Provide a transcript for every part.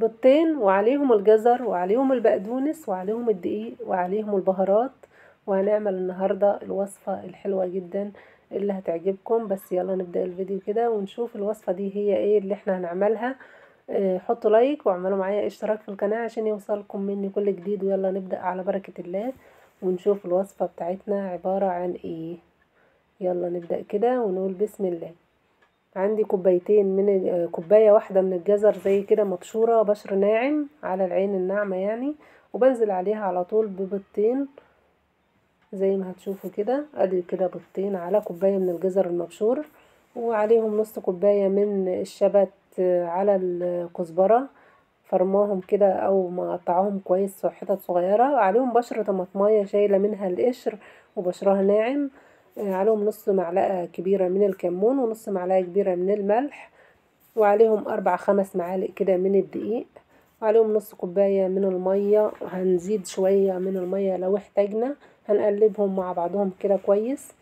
بيضتين وعليهم الجزر وعليهم البقدونس وعليهم الدقيق وعليهم البهارات وهنعمل النهاردة الوصفة الحلوة جدا اللي هتعجبكم بس يلا نبدأ الفيديو كده ونشوف الوصفة دي هي ايه اللي احنا هنعملها اه حطوا لايك واعملوا معايا اشتراك في القناة عشان يوصلكم مني كل جديد ويلا نبدأ على بركة الله ونشوف الوصفة بتاعتنا عبارة عن ايه يلا نبدأ كده ونقول بسم الله عندي كوبايتين من كوباية واحدة من الجزر زي كده مبشورة بشر ناعم على العين الناعمة يعني وبنزل عليها على طول ببيضتين زي ما هتشوفوا كده ادي كده بيضتين على كوباية من الجزر المبشور وعليهم نص كوباية من الشبت على الكزبرة فرماهم كده او مقطعاهم كويس حتت صغيرة عليهم بشرة طماطماية شايلة منها القشر وبشرها ناعم عليهم نص معلقة كبيرة من الكمون ونص معلقة كبيرة من الملح وعليهم أربع خمس معالق كده من الدقيق وعليهم نص كوباية من المية هنزيد شوية من المية لو احتاجنا هنقلبهم مع بعضهم كده كويس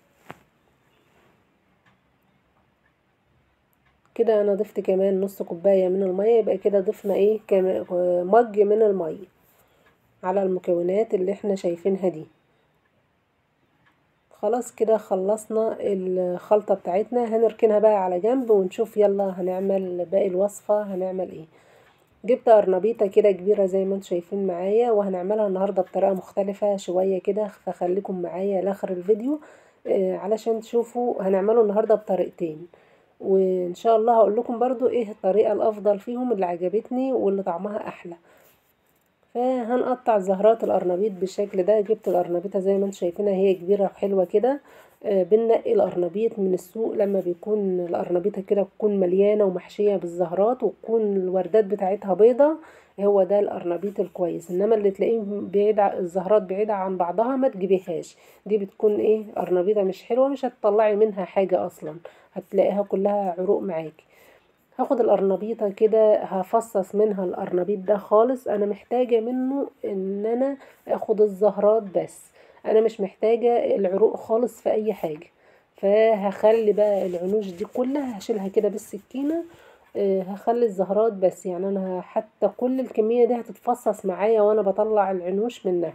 كده انا ضفت كمان نص كوباية من المية يبقى كده ضفنا ايه مج من المية على المكونات اللي احنا شايفينها دي خلاص كده خلصنا الخلطة بتاعتنا هنركنها بقى على جنب ونشوف يلا هنعمل باقي الوصفة هنعمل ايه جبت قرنبيطة كده كبيرة زي ما انتم شايفين معايا وهنعملها النهاردة بطريقة مختلفة شوية كده فخليكم معايا لاخر الفيديو آه علشان تشوفوا هنعمله النهاردة بطريقتين وان شاء الله هقول لكم برضو ايه الطريقة الافضل فيهم اللي عجبتني واللي طعمها احلى فهنقطع زهرات القرنبيط بالشكل ده جبت القرنبيطه زي ما انتم شايفينها هي كبيره وحلوه كده آه بننقي القرنبيط من السوق لما بيكون القرنبيطه كده تكون مليانه ومحشيه بالزهرات وتكون الوردات بتاعتها بيضه هو ده القرنبيط الكويس انما اللي تلاقيه بعيد الزهرات بعيده عن بعضها ما تجيبيهاش دي بتكون ايه قرنبيطه مش حلوه مش هتطلعي منها حاجه اصلا هتلاقيها كلها عروق معاكي هاخد القرنبيطة كده هفصص منها القرنبيط ده خالص انا محتاجة منه ان انا اخد الزهرات بس انا مش محتاجة العروق خالص في اي حاجة فهخلي بقى العنوش دي كلها هشيلها كده بالسكينة أه هخلي الزهرات بس يعني انا حتى كل الكمية دي هتتفصص معايا وانا بطلع العنوش منها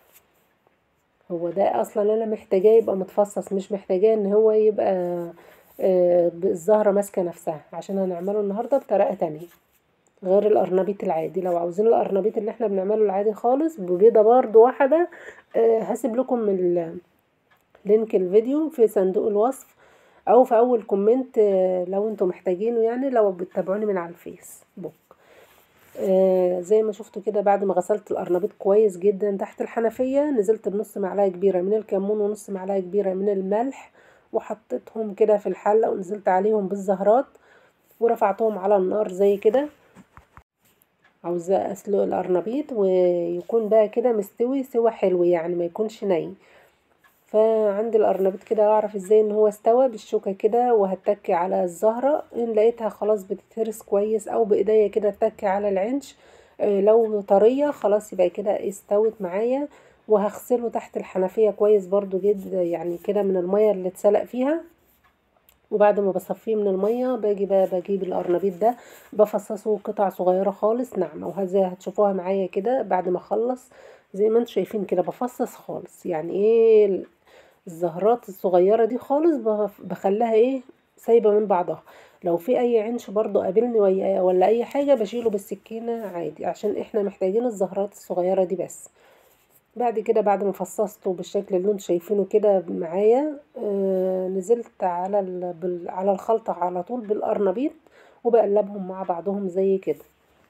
هو ده اصلا انا محتاجاه يبقى متفصص مش محتاجاه ان هو يبقى الزهرة ماسكة نفسها عشان هنعمله النهاردة بطريقة تانية غير القرنبيط العادي لو عاوزين القرنبيط اللي احنا بنعمله العادي خالص ببيضة برضو واحدة أه هسيب لكم من لينك الفيديو في صندوق الوصف او في اول كومنت أه لو انتم محتاجينه يعني لو بتتابعوني من على الفيس بوك آه زي ما شفتوا كده بعد ما غسلت القرنبيط كويس جدا تحت الحنفية نزلت بنص معلقة كبيرة من الكمون ونص معلقة كبيرة من الملح وحطيتهم كده في الحلة ونزلت عليهم بالزهرات ورفعتهم على النار زي كده عاوزة اسلق القرنبيط ويكون بقى كده مستوي سوا حلو يعني ما يكونش ني فعندي القرنبيط كده اعرف ازاي ان هو استوى بالشوكة كده وهتكي على الزهرة ان لقيتها خلاص بتتهرس كويس او بايديا كده اتكي على العنش لو طرية خلاص يبقى كده استوت معايا وهغسله تحت الحنفية كويس برضو جدا يعني كده من المية اللي اتسلق فيها وبعد ما بصفيه من المية باجي بقى بجيب القرنبيط ده بفصصه قطع صغيرة خالص ناعمة وهذا هتشوفوها معايا كده بعد ما اخلص زي ما انتم شايفين كده بفصص خالص يعني ايه الزهرات الصغيرة دي خالص بخليها ايه سايبة من بعضها لو في اي عنش برضو قابلني ولا اي حاجة بشيله بالسكينة عادي عشان احنا محتاجين الزهرات الصغيرة دي بس بعد كده بعد ما فصصته بالشكل اللي انتم شايفينه كده معايا آه نزلت على على الخلطة على طول بالقرنبيط وبقلبهم مع بعضهم زي كده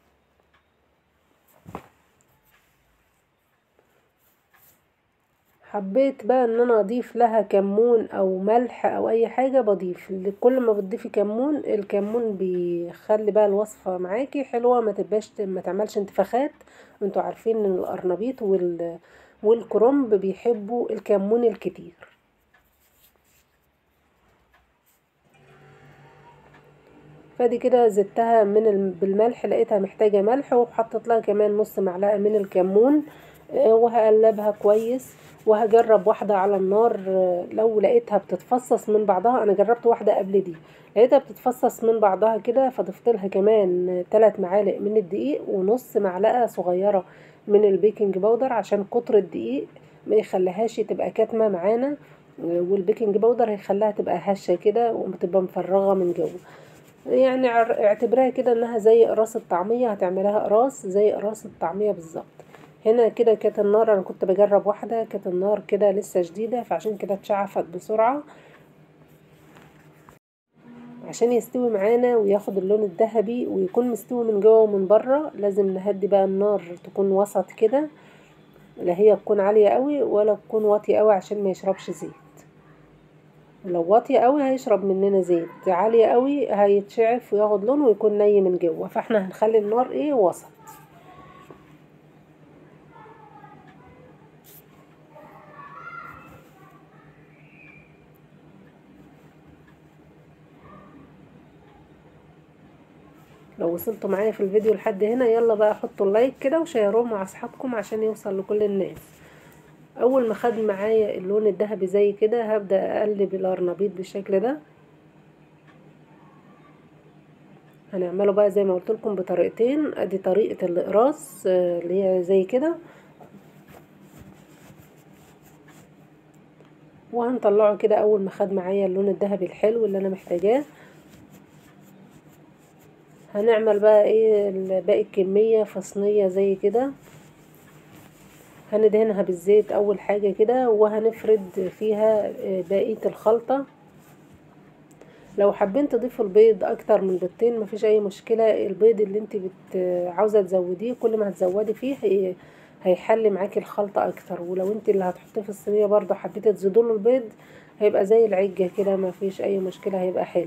حبيت بقى ان انا اضيف لها كمون او ملح او اي حاجة بضيف كل ما بتضيفي كمون الكمون بيخلي بقى الوصفة معاكي حلوة ما تبقاش ما تعملش انتفاخات وانتوا عارفين ان القرنبيط وال والكرنب بيحبوا الكمون الكتير فدي كده زدتها من بالملح لقيتها محتاجة ملح وحطيت لها كمان نص معلقة من الكمون آه، وهقلبها كويس وهجرب واحدة على النار آه، لو لقيتها بتتفصص من بعضها انا جربت واحدة قبل دي لقيتها بتتفصص من بعضها كده فضفت لها كمان ثلاث معالق من الدقيق ونص معلقة صغيرة من البيكنج باودر عشان كتر الدقيق ما يخليهاش تبقى كاتمة معانا آه، والبيكنج باودر هيخليها تبقى هشة كده وتبقى مفرغة من جوه يعني اعر- اعتبرها كده انها زي قراص الطعمية هتعملها قراص زي قراص الطعمية بالظبط هنا كده كانت النار انا كنت بجرب واحدة كانت النار كده لسه جديدة فعشان كده اتشعفت بسرعة عشان يستوي معانا وياخد اللون الذهبي ويكون مستوي من جوه ومن بره لازم نهدي بقى النار تكون وسط كده لا هي تكون عالية قوي ولا تكون واطية قوي عشان ما يشربش زيت لو واطية قوي هيشرب مننا زيت عالية قوي هيتشعف وياخد لون ويكون ني من جوه فاحنا هنخلي النار ايه وسط لو وصلتوا معايا في الفيديو لحد هنا يلا بقى حطوا اللايك كده وشيروه مع اصحابكم عشان يوصل لكل الناس اول ما خد معايا اللون الذهبي زي كده هبدأ اقلب القرنبيط بالشكل ده هنعمله بقى زي ما قلت لكم بطريقتين ادي طريقة الاقراص آه، اللي هي زي كده وهنطلعه كده اول ما خد معايا اللون الذهبي الحلو اللي انا محتاجاه هنعمل بقى ايه ال- باقي الكمية في صينية زي كده هندهنها بالزيت اول حاجة كده وهنفرد فيها آه، بقية الخلطة لو حابين تضيفوا البيض اكتر من بيضتين مفيش اي مشكلة البيض اللي انت بت عاوزة تزوديه كل ما هتزودي فيه هي هيحلي معاكي الخلطة اكتر ولو انت اللي هتحطيه في الصينية برضو حبيتي تزيدوله البيض هيبقى زي العجة كده مفيش اي مشكلة هيبقى حلو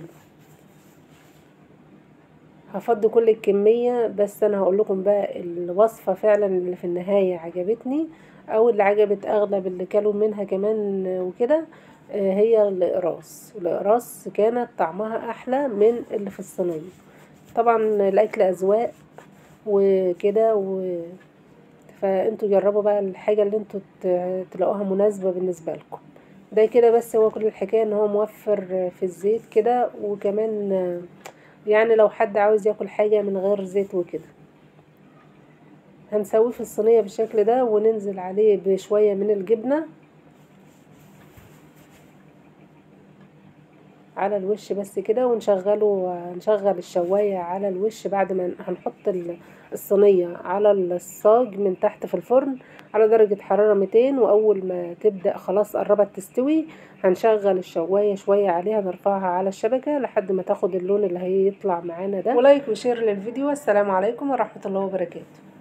هفضي كل الكمية بس انا هقول لكم بقى الوصفة فعلا اللي في النهاية عجبتني او اللي عجبت اغلب اللي كلوا منها كمان وكده آه، هي الاقراص الاقراص كانت طعمها احلى من اللي في الصينية طبعا الاكل اذواق وكده و فانتوا جربوا بقى الحاجة اللي انتوا ت- تلاقوها مناسبة بالنسبة لكم ده كده بس هو كل الحكاية ان هو موفر في الزيت كده وكمان آه، يعني لو حد عاوز ياكل حاجة من غير زيت وكده هنسويه في الصينية بالشكل ده وننزل عليه بشوية من الجبنة على الوش بس كده ونشغله نشغل الشواية على الوش بعد ما هنحط ال- الصينية على الصاج من تحت في الفرن على درجة حرارة 200 وأول ما تبدأ خلاص قربت تستوي هنشغل الشواية شوية عليها نرفعها على الشبكة لحد ما تاخد اللون اللي هيطلع معانا ده ولايك وشير للفيديو السلام عليكم ورحمة الله وبركاته